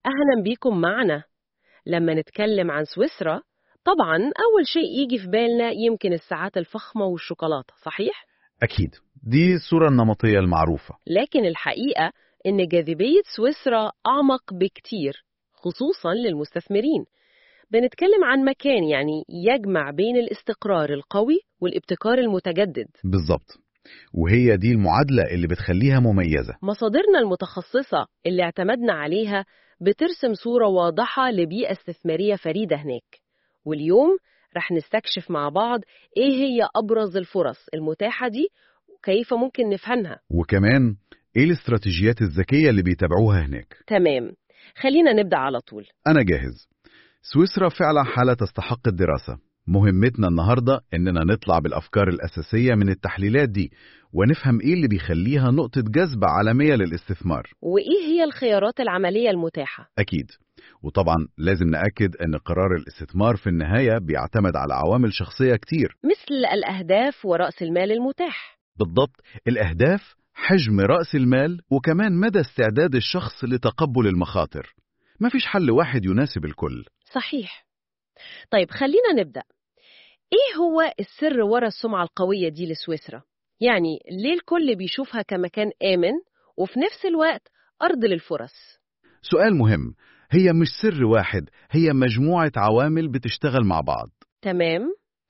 أهلا بيكم معنا لما نتكلم عن سويسرا طبعا أول شيء يجي في بالنا يمكن الساعات الفخمة والشوكولاتة صحيح؟ أكيد دي الصورة النمطية المعروفة لكن الحقيقة إن جاذبية سويسرا أعمق بكتير خصوصا للمستثمرين بنتكلم عن مكان يعني يجمع بين الاستقرار القوي والابتكار المتجدد بالظبط وهي دي المعادلة اللي بتخليها مميزة مصادرنا المتخصصة اللي اعتمدنا عليها بترسم صورة واضحة لبيئة استثمارية فريدة هناك واليوم رح نستكشف مع بعض إيه هي أبرز الفرص المتاحة دي وكيف ممكن نفهمها وكمان إيه الاستراتيجيات الذكية اللي بيتابعوها هناك تمام خلينا نبدأ على طول أنا جاهز سويسرا فعلا حالة تستحق الدراسة مهمتنا النهاردة إننا نطلع بالأفكار الأساسية من التحليلات دي ونفهم إيه اللي بيخليها نقطة جذب عالمية للاستثمار وإيه هي الخيارات العملية المتاحة أكيد وطبعا لازم نأكد أن قرار الاستثمار في النهاية بيعتمد على عوامل شخصية كتير مثل الأهداف ورأس المال المتاح بالضبط الأهداف حجم رأس المال وكمان مدى استعداد الشخص لتقبل المخاطر مفيش حل واحد يناسب الكل صحيح طيب خلينا نبدأ إيه هو السر ورا السمعة القوية دي لسويسرا؟ يعني ليه الكل بيشوفها كمكان آمن وفي نفس الوقت أرض للفرص؟ سؤال مهم هي مش سر واحد هي مجموعة عوامل بتشتغل مع بعض تمام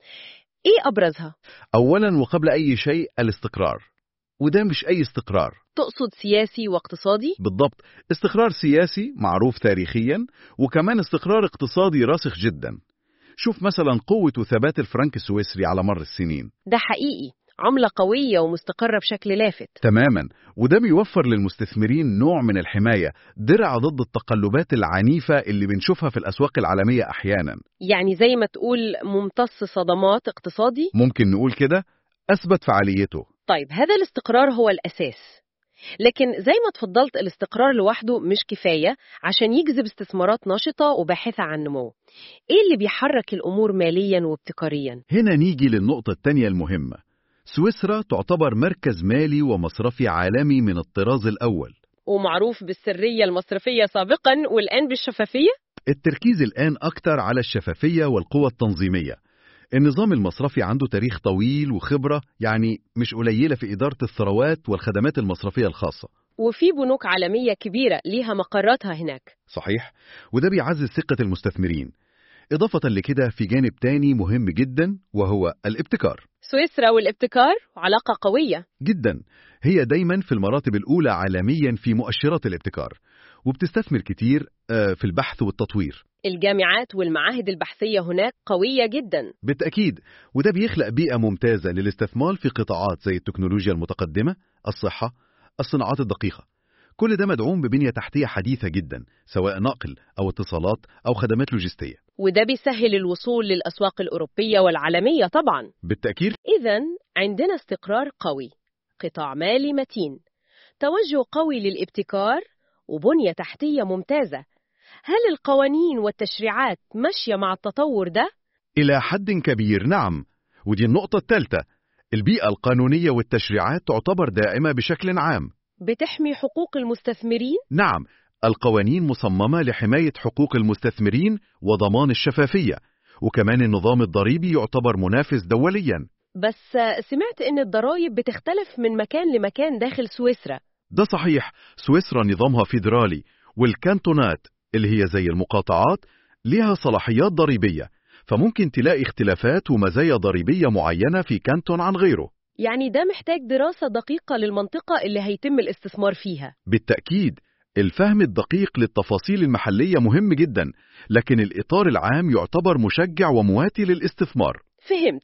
إيه أبرزها؟ أولا وقبل أي شيء الاستقرار وده مش أي استقرار تقصد سياسي واقتصادي؟ بالضبط استقرار سياسي معروف تاريخيا وكمان استقرار اقتصادي راسخ جدا شوف مثلا قوة وثبات الفرنك السويسري على مر السنين ده حقيقي عملة قوية ومستقرة بشكل لافت تماما وده بيوفر للمستثمرين نوع من الحماية درع ضد التقلبات العنيفة اللي بنشوفها في الأسواق العالمية أحيانا يعني زي ما تقول ممتص صدمات اقتصادي؟ ممكن نقول كده أثبت فعاليته طيب هذا الاستقرار هو الأساس لكن زي ما تفضلت الاستقرار لوحده مش كفاية عشان يجذب استثمارات نشطة وباحثة عن نمو إيه اللي بيحرك الأمور ماليا وابتكاريا؟ هنا نيجي للنقطة التانية المهمة سويسرا تعتبر مركز مالي ومصرفي عالمي من الطراز الأول ومعروف بالسرية المصرفية سابقا والآن بالشفافية؟ التركيز الآن أكتر على الشفافية والقوة التنظيمية النظام المصرفي عنده تاريخ طويل وخبرة يعني مش قليلة في إدارة الثروات والخدمات المصرفية الخاصة وفي بنوك عالمية كبيرة ليها مقراتها هناك صحيح وده بيعزز ثقة المستثمرين إضافة لكده في جانب تاني مهم جدا وهو الابتكار سويسرا والابتكار علاقة قوية جدا هي دايما في المراتب الأولى عالميا في مؤشرات الابتكار وبتستثمر كتير آه، في البحث والتطوير الجامعات والمعاهد البحثية هناك قوية جدا بالتأكيد وده بيخلق بيئة ممتازة للاستثمار في قطاعات زي التكنولوجيا المتقدمة الصحة الصناعات الدقيقة كل ده مدعوم ببنية تحتية حديثة جدا سواء نقل أو اتصالات أو خدمات لوجستية وده بيسهل الوصول للأسواق الأوروبية والعالمية طبعا بالتأكيد إذا عندنا استقرار قوي قطاع مالي متين توجه قوي للابتكار وبنية تحتية ممتازة هل القوانين والتشريعات ماشية مع التطور ده؟ إلى حد كبير نعم ودي النقطة الثالثة البيئة القانونية والتشريعات تعتبر دائمة بشكل عام بتحمي حقوق المستثمرين؟ نعم القوانين مصممة لحماية حقوق المستثمرين وضمان الشفافية وكمان النظام الضريبي يعتبر منافس دوليا بس سمعت إن الضرائب بتختلف من مكان لمكان داخل سويسرا ده صحيح سويسرا نظامها فيدرالي والكانتونات اللي هي زي المقاطعات ليها صلاحيات ضريبية فممكن تلاقي اختلافات ومزايا ضريبية معينة في كانتون عن غيره يعني ده محتاج دراسة دقيقة للمنطقة اللي هيتم الاستثمار فيها بالتأكيد الفهم الدقيق للتفاصيل المحلية مهم جدا لكن الإطار العام يعتبر مشجع ومواتي للاستثمار فهمت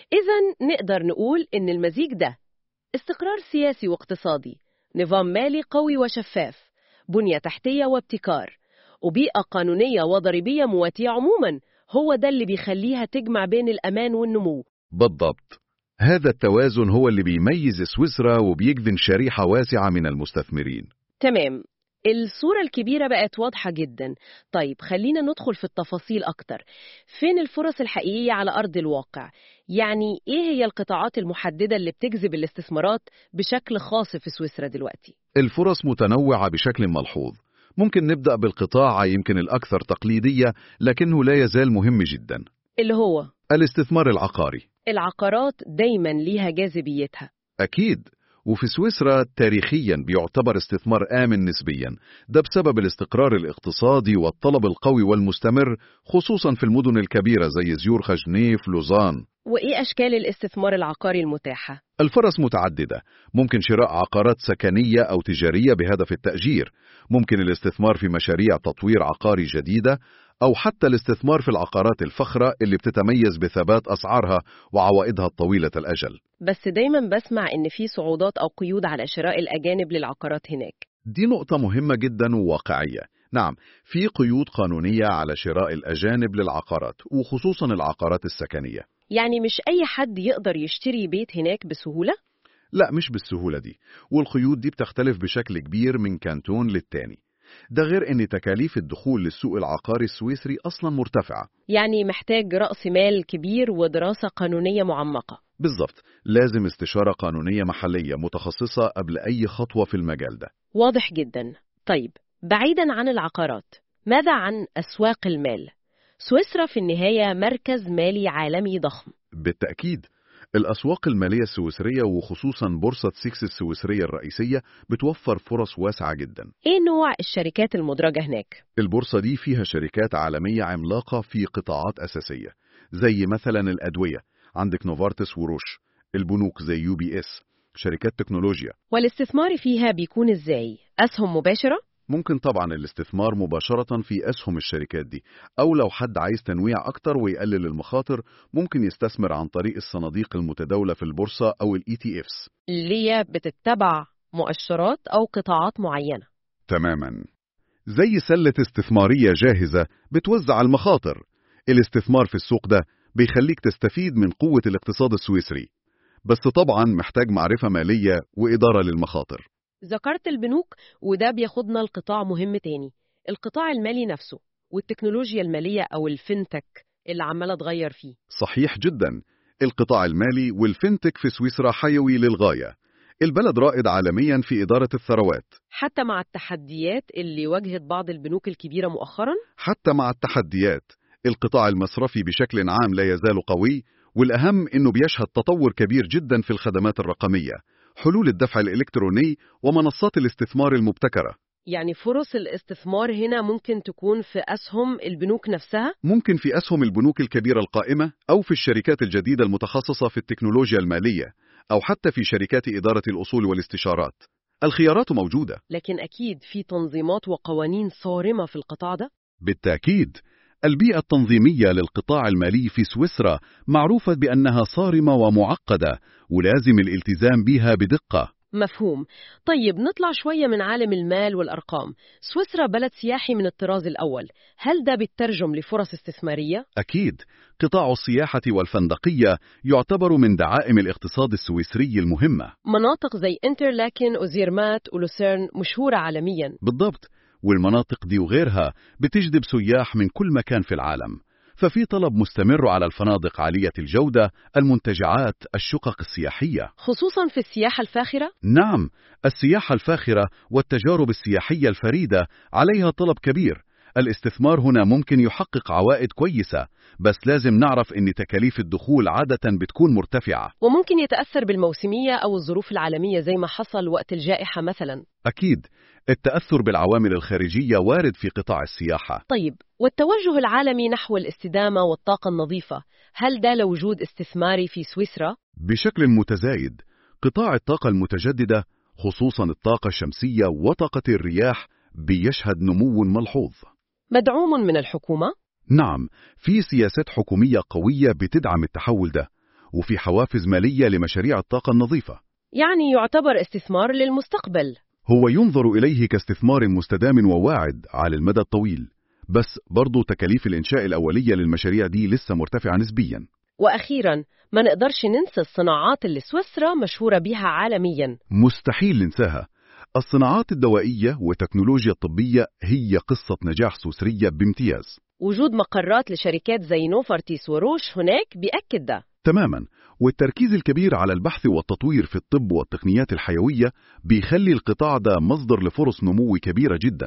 إذا نقدر نقول إن المزيج ده استقرار سياسي واقتصادي نظام مالي قوي وشفاف بنية تحتية وابتكار وبيئة قانونية وضريبية مواتية عموما هو ده اللي بيخليها تجمع بين الأمان والنمو بالضبط هذا التوازن هو اللي بيميز سويسرا وبيجذب شريحة واسعة من المستثمرين تمام الصورة الكبيرة بقت واضحة جدا طيب خلينا ندخل في التفاصيل أكتر فين الفرص الحقيقية على أرض الواقع؟ يعني إيه هي القطاعات المحددة اللي بتجذب الاستثمارات بشكل خاص في سويسرا دلوقتي؟ الفرص متنوعة بشكل ملحوظ ممكن نبدأ بالقطاع يمكن الأكثر تقليدية لكنه لا يزال مهم جدا اللي هو الاستثمار العقاري العقارات دايما ليها جاذبيتها أكيد وفي سويسرا تاريخيا بيعتبر استثمار آمن نسبيا ده بسبب الاستقرار الاقتصادي والطلب القوي والمستمر خصوصا في المدن الكبيرة زي زيورخ جنيف لوزان وإيه أشكال الاستثمار العقاري المتاحة؟ الفرص متعددة ممكن شراء عقارات سكنية أو تجارية بهدف التأجير ممكن الاستثمار في مشاريع تطوير عقاري جديدة أو حتى الاستثمار في العقارات الفخرة اللي بتتميز بثبات أسعارها وعوائدها الطويلة الأجل بس دايما بسمع إن في صعوبات أو قيود على شراء الأجانب للعقارات هناك دي نقطة مهمة جدا وواقعية نعم في قيود قانونية على شراء الأجانب للعقارات وخصوصا العقارات السكنية يعني مش أي حد يقدر يشتري بيت هناك بسهولة؟ لا مش بالسهولة دي والقيود دي بتختلف بشكل كبير من كانتون للتاني ده غير ان تكاليف الدخول للسوق العقاري السويسري اصلا مرتفعة يعني محتاج رأس مال كبير ودراسة قانونية معمقة بالظبط لازم استشارة قانونية محلية متخصصة قبل اي خطوة في المجال ده واضح جدا طيب بعيدا عن العقارات ماذا عن أسواق المال؟ سويسرا في النهاية مركز مالي عالمي ضخم بالتأكيد الأسواق المالية السويسرية وخصوصا بورصة سيكس السويسرية الرئيسية بتوفر فرص واسعة جدا إيه نوع الشركات المدرجة هناك؟ البورصة دي فيها شركات عالمية عملاقة في قطاعات أساسية زي مثلا الأدوية عندك نوفارتس وروش البنوك زي يو بي اس شركات تكنولوجيا والاستثمار فيها بيكون إزاي؟ أسهم مباشرة؟ ممكن طبعا الاستثمار مباشرة في أسهم الشركات دي أو لو حد عايز تنويع أكتر ويقلل المخاطر ممكن يستثمر عن طريق الصناديق المتداولة في البورصة أو ال ETFs اللي هي بتتبع مؤشرات أو قطاعات معينة تماما زي سلة استثمارية جاهزة بتوزع المخاطر الاستثمار في السوق ده بيخليك تستفيد من قوة الاقتصاد السويسري بس طبعا محتاج معرفة مالية وإدارة للمخاطر ذكرت البنوك وده بياخدنا لقطاع مهم تاني القطاع المالي نفسه والتكنولوجيا المالية أو الفinتك اللي عمالة تغير فيه صحيح جدا القطاع المالي والفinتك في سويسرا حيوي للغاية البلد رائد عالميا في إدارة الثروات حتى مع التحديات اللي واجهت بعض البنوك الكبيرة مؤخرا حتى مع التحديات القطاع المصرفي بشكل عام لا يزال قوي والأهم أنه بيشهد تطور كبير جدا في الخدمات الرقمية حلول الدفع الإلكتروني ومنصات الاستثمار المبتكرة يعني فرص الاستثمار هنا ممكن تكون في أسهم البنوك نفسها ممكن في أسهم البنوك الكبيرة القائمة أو في الشركات الجديدة المتخصصة في التكنولوجيا المالية أو حتى في شركات إدارة الأصول والاستشارات الخيارات موجودة لكن أكيد في تنظيمات وقوانين صارمة في القطاع ده بالتأكيد البيئة التنظيمية للقطاع المالي في سويسرا معروفة بأنها صارمة ومعقدة ولازم الالتزام بها بدقة مفهوم طيب نطلع شوية من عالم المال والأرقام سويسرا بلد سياحي من الطراز الأول هل ده بيترجم لفرص استثمارية؟ أكيد قطاع السياحة والفندقية يعتبر من دعائم الاقتصاد السويسري المهمة مناطق زي انترلاكن وزيرمات ولوسيرن مشهورة عالميا بالضبط والمناطق دي وغيرها بتجذب سياح من كل مكان في العالم ففي طلب مستمر على الفنادق عالية الجودة المنتجعات الشقق السياحية خصوصا في السياحة الفاخرة نعم السياحة الفاخرة والتجارب السياحية الفريدة عليها طلب كبير الاستثمار هنا ممكن يحقق عوائد كويسة بس لازم نعرف ان تكاليف الدخول عادة بتكون مرتفعة وممكن يتأثر بالموسمية أو الظروف العالمية زي ما حصل وقت الجائحة مثلا أكيد التأثر بالعوامل الخارجية وارد في قطاع السياحة طيب والتوجه العالمي نحو الاستدامة والطاقة النظيفة هل ده لوجود استثماري في سويسرا؟ بشكل متزايد قطاع الطاقة المتجددة خصوصا الطاقة الشمسية وطاقة الرياح بيشهد نمو ملحوظ مدعوم من الحكومة؟ نعم في سياسات حكومية قوية بتدعم التحول ده وفي حوافز مالية لمشاريع الطاقة النظيفة يعني يعتبر استثمار للمستقبل هو ينظر إليه كاستثمار مستدام وواعد على المدى الطويل بس برضو تكاليف الإنشاء الأولية للمشاريع دي لسه مرتفعة نسبيا وأخيرا ما نقدرش ننسى الصناعات اللي سويسرا مشهورة بيها عالميا مستحيل ننساها الصناعات الدوائية والتكنولوجيا الطبية هي قصة نجاح سويسرية بامتياز وجود مقرات لشركات زي نوفرتيس وروش هناك بيأكد ده تماما والتركيز الكبير على البحث والتطوير في الطب والتقنيات الحيوية بيخلي القطاع ده مصدر لفرص نمو كبيرة جدا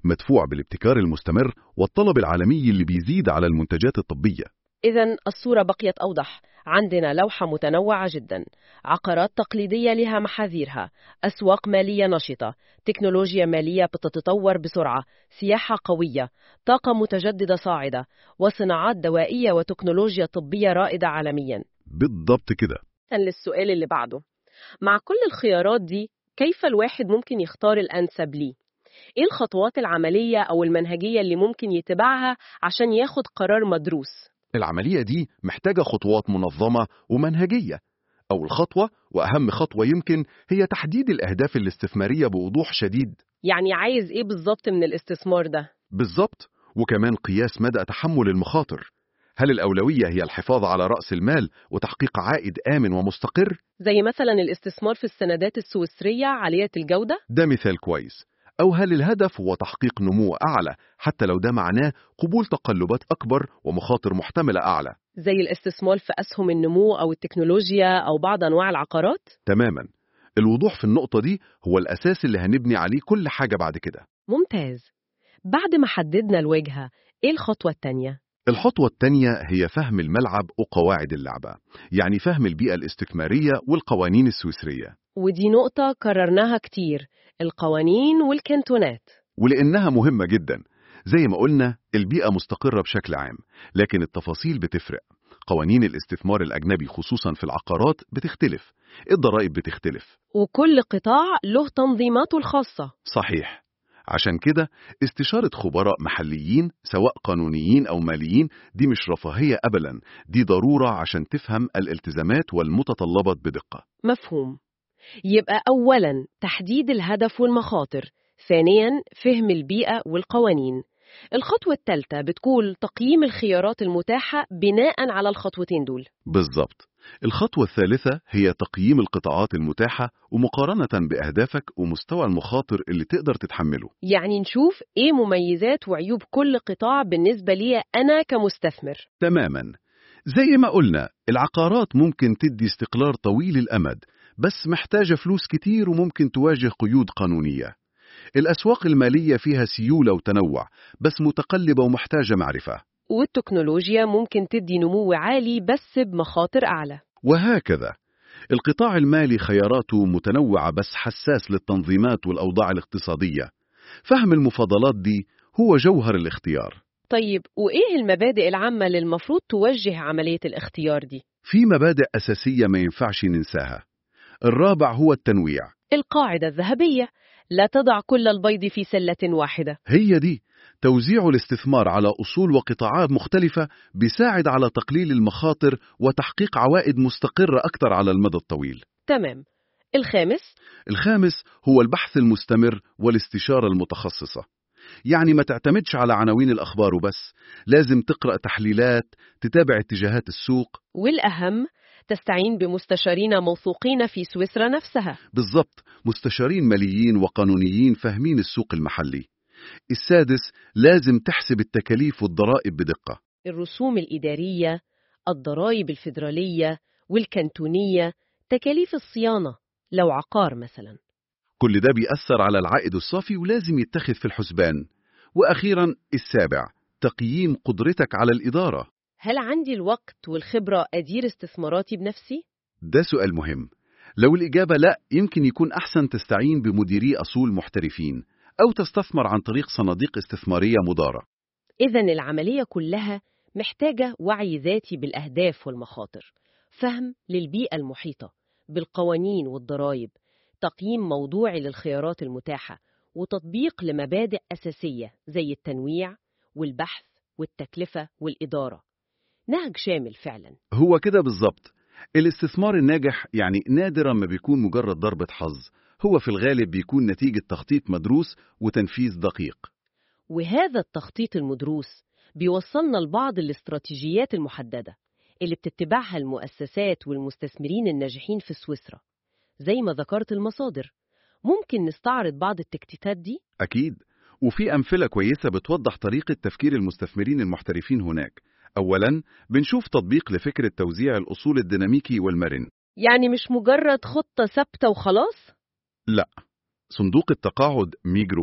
مدفوع بالابتكار المستمر والطلب العالمي اللي بيزيد على المنتجات الطبية إذا الصورة بقيت أوضح عندنا لوحة متنوعة جدا عقارات تقليدية لها محاذيرها أسواق مالية نشطة تكنولوجيا مالية بتتطور بسرعة سياحة قوية طاقة متجددة صاعدة وصناعات دوائية وتكنولوجيا طبية رائدة عالميا بالضبط كده للسؤال اللي بعده مع كل الخيارات دي كيف الواحد ممكن يختار الأنسب ليه؟ إيه الخطوات العملية أو المنهجية اللي ممكن يتبعها عشان ياخد قرار مدروس؟ العملية دي محتاجة خطوات منظمة ومنهجية أول خطوة وأهم خطوة يمكن هي تحديد الأهداف الاستثمارية بوضوح شديد يعني عايز إيه بالظبط من الاستثمار ده؟ بالضبط وكمان قياس مدى تحمل المخاطر هل الأولوية هي الحفاظ على رأس المال وتحقيق عائد آمن ومستقر؟ زي مثلا الاستثمار في السندات السويسرية عالية الجودة؟ ده مثال كويس أو هل الهدف هو تحقيق نمو أعلى حتى لو ده معناه قبول تقلبات أكبر ومخاطر محتملة أعلى زي الاستثمار في أسهم النمو أو التكنولوجيا أو بعض أنواع العقارات؟ تماما الوضوح في النقطة دي هو الأساس اللي هنبني عليه كل حاجة بعد كده ممتاز بعد ما حددنا الوجهة إيه الخطوة التانية؟ الخطوة الثانية هي فهم الملعب وقواعد اللعبة يعني فهم البيئة الاستثمارية والقوانين السويسرية ودي نقطة كررناها كتير القوانين والكانتونات ولأنها مهمة جدا زي ما قلنا البيئة مستقرة بشكل عام لكن التفاصيل بتفرق قوانين الاستثمار الأجنبي خصوصا في العقارات بتختلف الضرائب بتختلف وكل قطاع له تنظيماته الخاصة صحيح عشان كده استشارة خبراء محليين سواء قانونيين أو ماليين دي مش رفاهية أبدا دي ضرورة عشان تفهم الالتزامات والمتطلبات بدقة مفهوم يبقى أولا تحديد الهدف والمخاطر ثانيا فهم البيئة والقوانين الخطوة الثالثة بتكون تقييم الخيارات المتاحة بناء على الخطوتين دول بالضبط الخطوة الثالثة هي تقييم القطاعات المتاحة ومقارنة بأهدافك ومستوى المخاطر اللي تقدر تتحمله يعني نشوف إيه مميزات وعيوب كل قطاع بالنسبة لي أنا كمستثمر تماما زي ما قلنا العقارات ممكن تدي استقرار طويل الأمد بس محتاجة فلوس كتير وممكن تواجه قيود قانونية الأسواق المالية فيها سيولة وتنوع بس متقلبة ومحتاجة معرفة والتكنولوجيا ممكن تدي نمو عالي بس بمخاطر أعلى وهكذا القطاع المالي خياراته متنوعة بس حساس للتنظيمات والأوضاع الاقتصادية فهم المفاضلات دي هو جوهر الاختيار طيب وإيه المبادئ العامة اللي المفروض توجه عملية الاختيار دي؟ في مبادئ أساسية ما ينفعش ننساها الرابع هو التنويع القاعدة الذهبية لا تضع كل البيض في سلة واحدة هي دي توزيع الاستثمار على أصول وقطاعات مختلفة بيساعد على تقليل المخاطر وتحقيق عوائد مستقرة أكثر على المدى الطويل تمام الخامس الخامس هو البحث المستمر والاستشارة المتخصصة يعني ما تعتمدش على عناوين الأخبار وبس لازم تقرأ تحليلات تتابع اتجاهات السوق والأهم تستعين بمستشارين موثوقين في سويسرا نفسها بالضبط مستشارين ماليين وقانونيين فاهمين السوق المحلي السادس لازم تحسب التكاليف والضرائب بدقة الرسوم الإدارية الضرائب الفيدرالية والكنتونية تكاليف الصيانة لو عقار مثلا كل ده بيأثر على العائد الصافي ولازم يتخذ في الحسبان وأخيرا السابع تقييم قدرتك على الإدارة هل عندي الوقت والخبرة أدير استثماراتي بنفسي؟ ده سؤال مهم لو الإجابة لا يمكن يكون أحسن تستعين بمديري أصول محترفين أو تستثمر عن طريق صناديق استثمارية مدارة إذا العملية كلها محتاجة وعي ذاتي بالأهداف والمخاطر فهم للبيئة المحيطة بالقوانين والضرائب تقييم موضوعي للخيارات المتاحة وتطبيق لمبادئ أساسية زي التنويع والبحث والتكلفة والإدارة نهج شامل فعلا هو كده بالظبط الاستثمار الناجح يعني نادرا ما بيكون مجرد ضربة حظ هو في الغالب بيكون نتيجة تخطيط مدروس وتنفيذ دقيق وهذا التخطيط المدروس بيوصلنا لبعض الاستراتيجيات المحددة اللي بتتبعها المؤسسات والمستثمرين الناجحين في سويسرا زي ما ذكرت المصادر ممكن نستعرض بعض التكتيكات دي؟ أكيد وفي أمثلة كويسة بتوضح طريقة تفكير المستثمرين المحترفين هناك أولا بنشوف تطبيق لفكرة توزيع الأصول الديناميكي والمرن يعني مش مجرد خطة ثابتة وخلاص؟ لا صندوق التقاعد ميجرو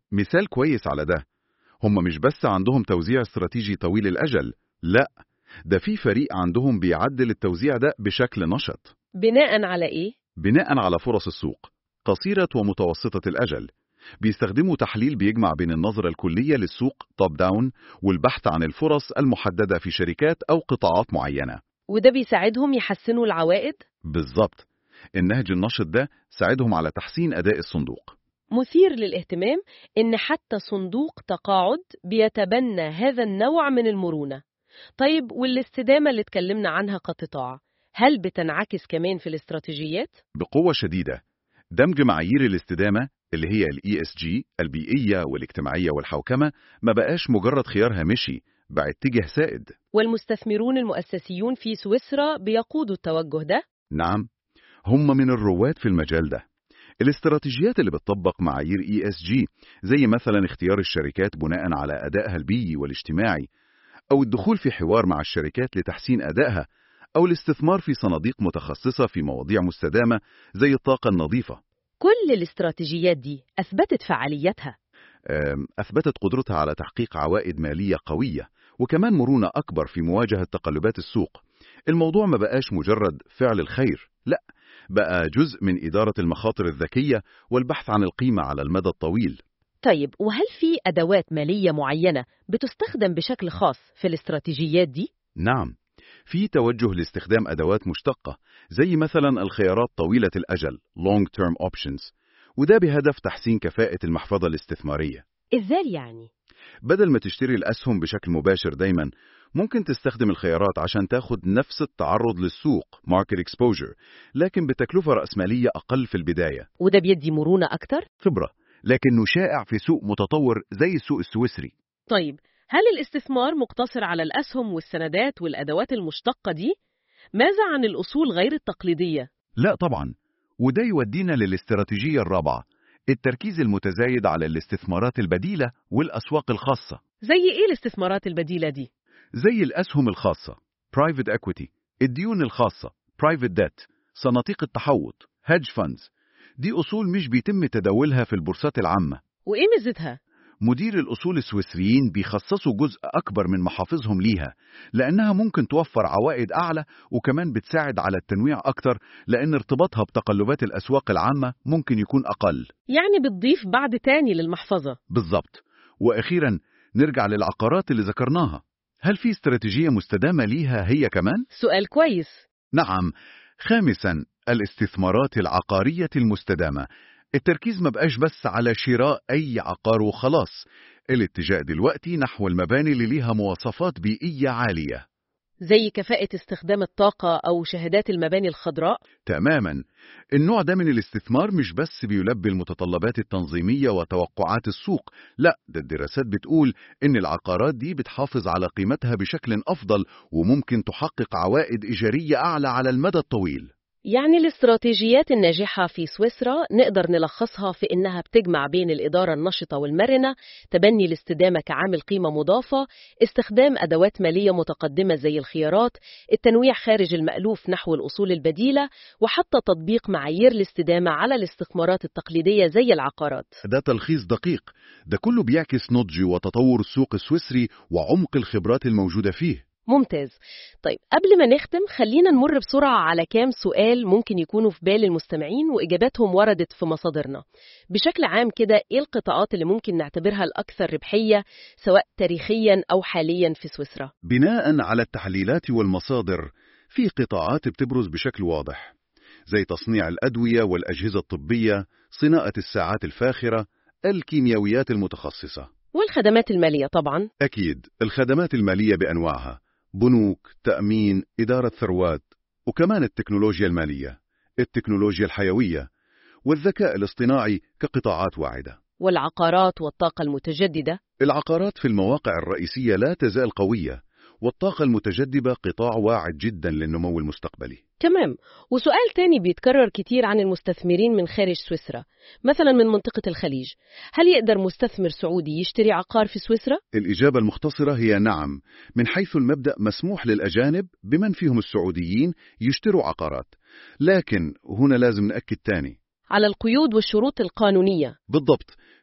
مثال كويس على ده هم مش بس عندهم توزيع استراتيجي طويل الأجل لا ده في فريق عندهم بيعدل التوزيع ده بشكل نشط بناء على إيه؟ بناء على فرص السوق قصيرة ومتوسطة الأجل بيستخدموا تحليل بيجمع بين النظرة الكلية للسوق توب داون والبحث عن الفرص المحددة في شركات أو قطاعات معينة وده بيساعدهم يحسنوا العوائد؟ بالظبط النهج النشط ده ساعدهم على تحسين أداء الصندوق مثير للاهتمام إن حتى صندوق تقاعد بيتبنى هذا النوع من المرونة. طيب والاستدامة اللي اتكلمنا عنها كقطاع، هل بتنعكس كمان في الاستراتيجيات؟ بقوة شديدة دمج معايير الاستدامة اللي هي ال ESG البيئية والاجتماعية والحوكمة ما بقاش مجرد خيار هامشي بقى اتجاه سائد والمستثمرون المؤسسيون في سويسرا بيقودوا التوجه ده؟ نعم هم من الرواد في المجال ده الاستراتيجيات اللي بتطبق معايير ESG زي مثلا اختيار الشركات بناء على أدائها البيئي والاجتماعي أو الدخول في حوار مع الشركات لتحسين أدائها أو الاستثمار في صناديق متخصصة في مواضيع مستدامة زي الطاقة النظيفة كل الاستراتيجيات دي أثبتت فعاليتها. أم، أثبتت قدرتها على تحقيق عوائد مالية قوية وكمان مرونة أكبر في مواجهة تقلبات السوق الموضوع ما بقاش مجرد فعل الخير لا بقى جزء من إدارة المخاطر الذكية والبحث عن القيمة على المدى الطويل طيب وهل في أدوات مالية معينة بتستخدم بشكل خاص في الاستراتيجيات دي؟ نعم في توجه لاستخدام أدوات مشتقة زي مثلا الخيارات طويلة الأجل Long Term Options وده بهدف تحسين كفاءة المحفظة الاستثمارية إزاي يعني؟ بدل ما تشتري الأسهم بشكل مباشر دايما ممكن تستخدم الخيارات عشان تاخد نفس التعرض للسوق Market Exposure لكن بتكلفة رأسمالية أقل في البداية وده بيدي مرونة أكتر؟ خبرة لكنه شائع في سوق متطور زي السوق السويسري طيب هل الاستثمار مقتصر على الأسهم والسندات والأدوات المشتقة دي؟ ماذا عن الأصول غير التقليدية؟ لا طبعا وده يودينا للاستراتيجية الرابعة التركيز المتزايد على الاستثمارات البديلة والأسواق الخاصة زي إيه الاستثمارات البديلة دي؟ زي الأسهم الخاصة Private Equity الديون الخاصة Private Debt صناديق التحوط Hedge Funds دي أصول مش بيتم تداولها في البورصات العامة وإيه ميزتها؟ مدير الأصول السويسريين بيخصصوا جزء أكبر من محافظهم ليها لأنها ممكن توفر عوائد أعلى وكمان بتساعد على التنويع أكتر لأن ارتباطها بتقلبات الأسواق العامة ممكن يكون أقل يعني بتضيف بعد تاني للمحفظة بالضبط وأخيرا نرجع للعقارات اللي ذكرناها هل في استراتيجية مستدامة ليها هي كمان؟ سؤال كويس نعم خامسا الاستثمارات العقارية المستدامة التركيز ما بقاش بس على شراء أي عقار وخلاص الاتجاه دلوقتي نحو المباني اللي ليها مواصفات بيئية عالية زي كفاءة استخدام الطاقة أو شهادات المباني الخضراء تماما النوع ده من الاستثمار مش بس بيلبي المتطلبات التنظيمية وتوقعات السوق لا ده الدراسات بتقول إن العقارات دي بتحافظ على قيمتها بشكل أفضل وممكن تحقق عوائد إيجارية أعلى على المدى الطويل يعني الاستراتيجيات الناجحة في سويسرا نقدر نلخصها في إنها بتجمع بين الإدارة النشطة والمرنة، تبني الاستدامة كعامل قيمة مضافة، استخدام أدوات مالية متقدمة زي الخيارات، التنويع خارج المألوف نحو الأصول البديلة، وحتى تطبيق معايير الاستدامة على الاستثمارات التقليدية زي العقارات. ده تلخيص دقيق ده كله بيعكس نضج وتطور السوق السويسري وعمق الخبرات الموجودة فيه ممتاز. طيب قبل ما نختم خلينا نمر بسرعة على كام سؤال ممكن يكونوا في بال المستمعين وإجاباتهم وردت في مصادرنا. بشكل عام كده إيه القطاعات اللي ممكن نعتبرها الأكثر ربحية سواء تاريخيا أو حاليا في سويسرا؟ بناء على التحليلات والمصادر في قطاعات بتبرز بشكل واضح زي تصنيع الأدوية والأجهزة الطبية صناعة الساعات الفاخرة الكيميائيات المتخصصة والخدمات المالية طبعا أكيد الخدمات المالية بأنواعها بنوك، تأمين، إدارة ثروات وكمان التكنولوجيا المالية التكنولوجيا الحيوية والذكاء الاصطناعي كقطاعات واعدة والعقارات والطاقة المتجددة العقارات في المواقع الرئيسية لا تزال قوية والطاقة المتجدبة قطاع واعد جدا للنمو المستقبلي تمام وسؤال تاني بيتكرر كتير عن المستثمرين من خارج سويسرا مثلا من منطقة الخليج هل يقدر مستثمر سعودي يشتري عقار في سويسرا؟ الإجابة المختصرة هي نعم من حيث المبدأ مسموح للأجانب بمن فيهم السعوديين يشتروا عقارات لكن هنا لازم نأكد تاني على القيود والشروط القانونية بالضبط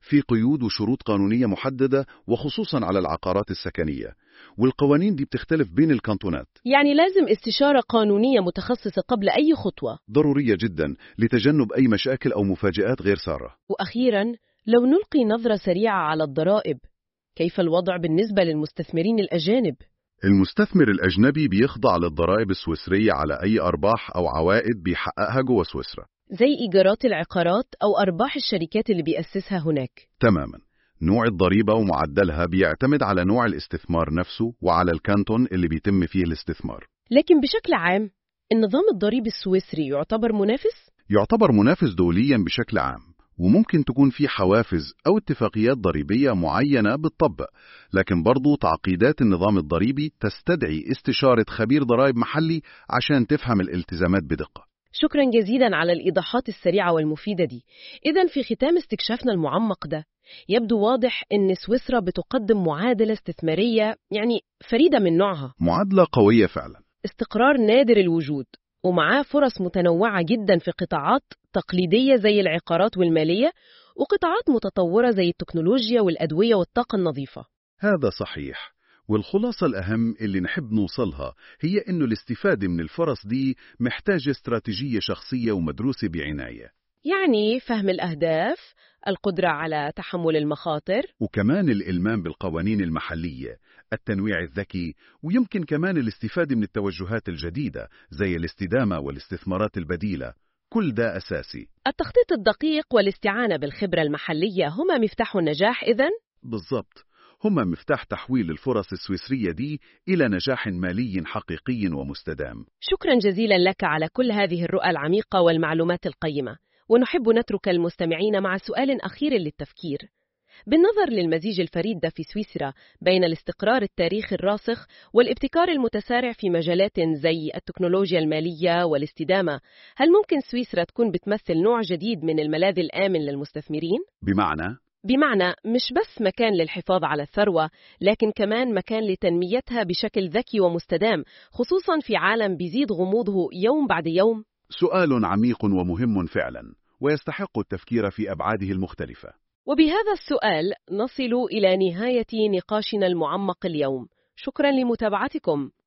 في قيود وشروط قانونية محددة وخصوصا على العقارات السكنية والقوانين دي بتختلف بين الكانتونات يعني لازم استشارة قانونية متخصصة قبل أي خطوة ضرورية جدا لتجنب أي مشاكل أو مفاجآت غير سارة وأخيرا لو نلقي نظرة سريعة على الضرائب كيف الوضع بالنسبة للمستثمرين الأجانب؟ المستثمر الأجنبي بيخضع للضرائب السويسرية على أي أرباح أو عوائد بيحققها جوه سويسرا زي إيجارات العقارات أو أرباح الشركات اللي بيأسسها هناك تماما نوع الضريبة ومعدلها بيعتمد على نوع الاستثمار نفسه وعلى الكانتون اللي بيتم فيه الاستثمار لكن بشكل عام النظام الضريبي السويسري يعتبر منافس؟ يعتبر منافس دوليا بشكل عام وممكن تكون في حوافز أو اتفاقيات ضريبية معينة بتطبق لكن برضو تعقيدات النظام الضريبي تستدعي استشارة خبير ضرائب محلي عشان تفهم الالتزامات بدقة شكرا جزيلا على الإيضاحات السريعة والمفيدة دي إذا في ختام استكشافنا المعمق ده يبدو واضح أن سويسرا بتقدم معادلة استثمارية يعني فريدة من نوعها معادلة قوية فعلا استقرار نادر الوجود ومعاه فرص متنوعة جدا في قطاعات تقليدية زي العقارات والمالية وقطاعات متطورة زي التكنولوجيا والأدوية والطاقة النظيفة هذا صحيح والخلاصة الأهم اللي نحب نوصلها هي إنه الاستفادة من الفرص دي محتاجة استراتيجية شخصية ومدروسة بعناية يعني فهم الأهداف القدرة على تحمل المخاطر وكمان الإلمام بالقوانين المحلية التنويع الذكي ويمكن كمان الاستفادة من التوجهات الجديدة زي الاستدامة والاستثمارات البديلة كل ده أساسي التخطيط الدقيق والاستعانة بالخبرة المحلية هما مفتاح النجاح إذن؟ بالضبط هما مفتاح تحويل الفرص السويسرية دي إلى نجاح مالي حقيقي ومستدام شكرا جزيلا لك على كل هذه الرؤى العميقة والمعلومات القيمة ونحب نترك المستمعين مع سؤال أخير للتفكير بالنظر للمزيج الفريد ده في سويسرا بين الاستقرار التاريخي الراسخ والابتكار المتسارع في مجالات زي التكنولوجيا المالية والاستدامة هل ممكن سويسرا تكون بتمثل نوع جديد من الملاذ الآمن للمستثمرين؟ بمعنى بمعنى مش بس مكان للحفاظ على الثروة لكن كمان مكان لتنميتها بشكل ذكي ومستدام خصوصا في عالم بيزيد غموضه يوم بعد يوم سؤال عميق ومهم فعلا ويستحق التفكير في أبعاده المختلفة وبهذا السؤال نصل إلى نهاية نقاشنا المعمق اليوم شكرا لمتابعتكم